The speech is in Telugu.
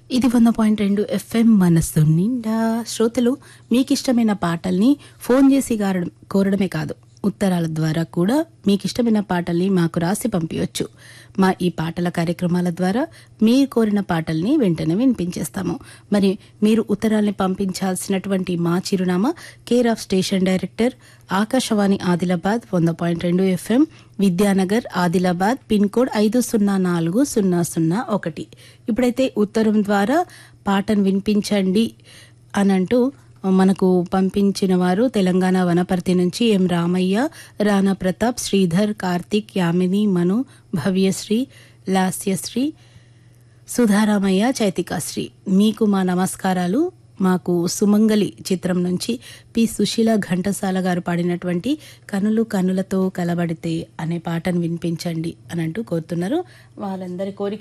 ఇది వంద పాయింట్ రెండు ఎఫ్ఎం మనస్సు నిండా శ్రోతలు మీకు ఇష్టమైన పాటల్ని ఫోన్ చేసి గారడం కోరడమే కాదు ఉత్తరాల ద్వారా కూడా మీకు ఇష్టమైన పాటల్ని మాకు రాసి పంపించవచ్చు మా ఈ పాటల కార్యక్రమాల ద్వారా మీరు కోరిన పాటల్ని వెంటనే వినిపించేస్తాము మరి మీరు ఉత్తరాల్ని పంపించాల్సినటువంటి మా చిరునామా care of station director Akashvani Adilabad వంద పాయింట్ రెండు FM Vidyanagar Adilabad pin code ఐదు సున్నా నాలుగు సున్నా సున్నా ఒకటి ఇప్పుడైతే ఉత్తరం ద్వారా పాటను వినిపించండి అని అంటూ మనకు పంపించిన వారు తెలంగాణ వనపర్తి నుంచి ఎం రామయ్య రాణా ప్రతాప్ శ్రీధర్ కార్తిక్ యామిని మను భవ్యశ్రీ లాస్యశ్రీ సుధారామయ్య చైతికాశ్రీ మీకు మా నమస్కారాలు మాకు సుమంగలి చిత్రం నుంచి పి సుశీల ఘంటసాల గారు పాడినటువంటి కనులు కనులతో కలబడితే అనే పాటను వినిపించండి అని అంటూ కోరుతున్నారు వాళ్ళందరి కోరిక